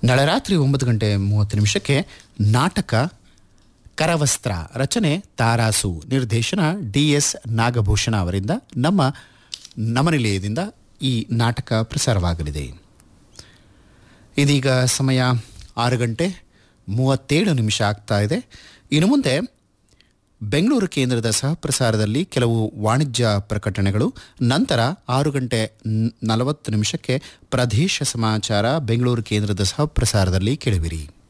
ನಾಳೆ ರಾತ್ರಿ ಒಂಬತ್ತು ಗಂಟೆ ಮೂವತ್ತು ನಿಮಿಷಕ್ಕೆ ನಾಟಕ ಕರವಸ್ತ್ರ ರಚನೆ ತಾರಾಸು ನಿರ್ದೇಶನ ಡಿ ಎಸ್ ನಾಗಭೂಷಣ ಅವರಿಂದ ನಮ್ಮ ನಮನಿಲಯದಿಂದ ಈ ನಾಟಕ ಪ್ರಸಾರವಾಗಲಿದೆ ಇದೀಗ ಸಮಯ ಆರು ಗಂಟೆ ಮೂವತ್ತೇಳು ನಿಮಿಷ ಆಗ್ತಾ ಇದೆ ಇನ್ನು ಮುಂದೆ ಬೆಂಗಳೂರು ಕೇಂದ್ರದ ಸಹಪ್ರಸಾರದಲ್ಲಿ ಕೆಲವು ವಾಣಿಜ್ಯ ಪ್ರಕಟಣೆಗಳು ನಂತರ ಆರು ಗಂಟೆ ನ್- ನಲವತ್ತು ನಿಮಿಷಕ್ಕೆ ಪ್ರದೇಶ ಸಮಾಚಾರ ಬೆಂಗಳೂರು ಕೇಂದ್ರದ ಸಹಪ್ರಸಾರದಲ್ಲಿ ಕೇಳುವಿರಿ